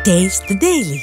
Taste the Daily.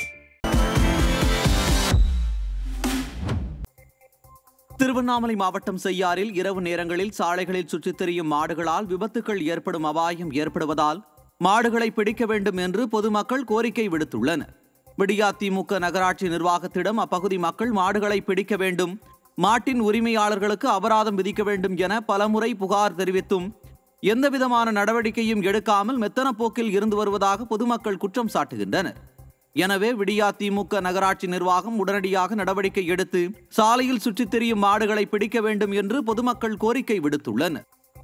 Tiruvannamalai மாவட்டம் செய்யாறில் இரவு நேரங்களில் சாலைகளில் சுற்றித் திரியும் மாடுகளால் விபத்துக்கள் ஏற்படும் அபாயம் ஏற்படுவதால் மாடுகளை பிடிக்க வேண்டும் என்று பொதுமக்கள் கோரிக்கை விடுத்துள்ளனர் விடியா திமுக நகராட்சி நிர்வாகத்திடம் அப்பகுதி மக்கள் மாடுகளை பிடிக்க வேண்டும் மாட்டின் உரிமையாளர்களுக்கு அபராதம் விதிக்க வேண்டும் என பலமுறை புகார் தெரிவித்தும் எந்தவிதமான நடவடிக்கையும் எடுக்காமல் மெத்தன போக்கில் இருந்து வருவதாக பொதுமக்கள் குற்றம் சாட்டுகின்றனர் எனவே விடியா திமுக நகராட்சி நிர்வாகம் உடனடியாக நடவடிக்கை எடுத்து சாலையில் சுற்றித் திரியும் மாடுகளை பிடிக்க வேண்டும் என்று பொதுமக்கள் கோரிக்கை விடுத்துள்ளனர்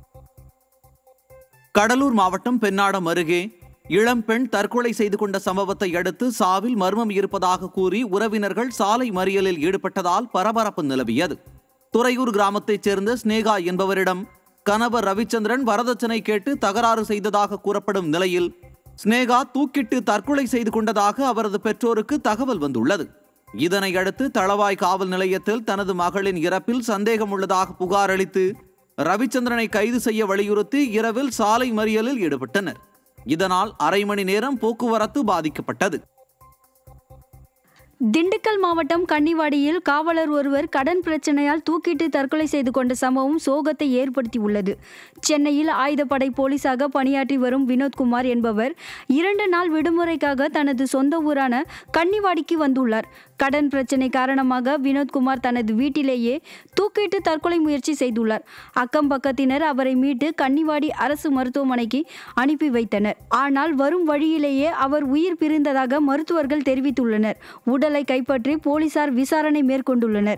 கடலூர் மாவட்டம் பெண்ணாடம் அருகே இளம்பெண் தற்கொலை செய்து கொண்ட சம்பவத்தை அடுத்து சாவில் மர்மம் இருப்பதாக கூறி உறவினர்கள் சாலை மறியலில் ஈடுபட்டதால் பரபரப்பு நிலவியது துறையூர் கிராமத்தைச் சேர்ந்த ஸ்னேகா என்பவரிடம் கணவர் ரவிச்சந்திரன் வரதட்சணை கேட்டு தகராறு செய்ததாக கூறப்படும் நிலையில் ஸ்னேகா தூக்கிட்டு தற்கொலை செய்து கொண்டதாக அவரது பெற்றோருக்கு தகவல் வந்துள்ளது இதனை அடுத்து தளவாய் காவல் நிலையத்தில் தனது மகளின் இறப்பில் சந்தேகம் உள்ளதாக புகார் அளித்து ரவிச்சந்திரனை கைது செய்ய வலியுறுத்தி இரவில் சாலை மறியலில் ஈடுபட்டனர் இதனால் அரை மணி நேரம் போக்குவரத்து பாதிக்கப்பட்டது திண்டுக்கல் மாவட்டம் கன்னிவாடியில் காவலர் ஒருவர் கடன் பிரச்சனையால் தூக்கிட்டு தற்கொலை செய்து கொண்ட சம்பவம் சோகத்தை ஏற்படுத்தியுள்ளது சென்னையில் ஆயுதப்படை போலீஸாக பணியாற்றி வரும் வினோத்குமார் என்பவர் இரண்டு நாள் விடுமுறைக்காக தனது சொந்த ஊரான கன்னிவாடிக்கு வந்துள்ளார் கடன் பிரச்சனை காரணமாக வினோத்குமார் தனது வீட்டிலேயே தூக்கிட்டு தற்கொலை முயற்சி செய்துள்ளார் அக்கம் பக்கத்தினர் அவரை மீட்டு கன்னிவாடி அரசு மருத்துவமனைக்கு அனுப்பி வைத்தனர் ஆனால் வரும் வழியிலேயே அவர் உயிர் பிரிந்ததாக மருத்துவர்கள் தெரிவித்துள்ளனர் உடலை கைப்பற்றி போலீசார் விசாரணை மேற்கொண்டுள்ளனர்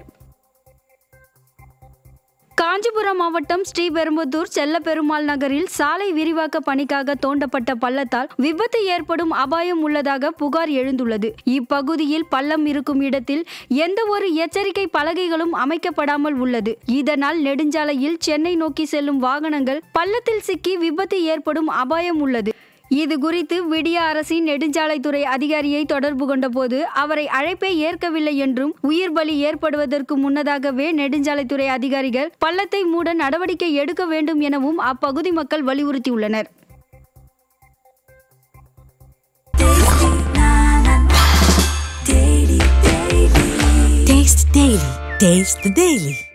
காஞ்சிபுரம் மாவட்டம் ஸ்ரீபெரும்புதூர் செல்லப்பெருமாள் நகரில் சாலை விரிவாக்க பணிக்காக தோண்டப்பட்ட பள்ளத்தால் விபத்து ஏற்படும் அபாயம் உள்ளதாக புகார் எழுந்துள்ளது இப்பகுதியில் பள்ளம் இருக்கும் இடத்தில் எந்த ஒரு எச்சரிக்கை பலகைகளும் அமைக்கப்படாமல் உள்ளது இதனால் நெடுஞ்சாலையில் சென்னை நோக்கி செல்லும் வாகனங்கள் பள்ளத்தில் சிக்கி விபத்து ஏற்படும் அபாயம் உள்ளது இது குறித்து விடிய அரசின் நெடுஞ்சாலைத்துறை அதிகாரியை தொடர்பு கொண்டபோது அவரை அழைப்பை ஏற்கவில்லை என்றும் உயிர் பலி ஏற்படுவதற்கு முன்னதாகவே நெடுஞ்சாலைத்துறை அதிகாரிகள் பள்ளத்தை மூட நடவடிக்கை எடுக்க வேண்டும் எனவும் அப்பகுதி மக்கள் வலியுறுத்தியுள்ளனர் Taste the Daily. Taste the Daily.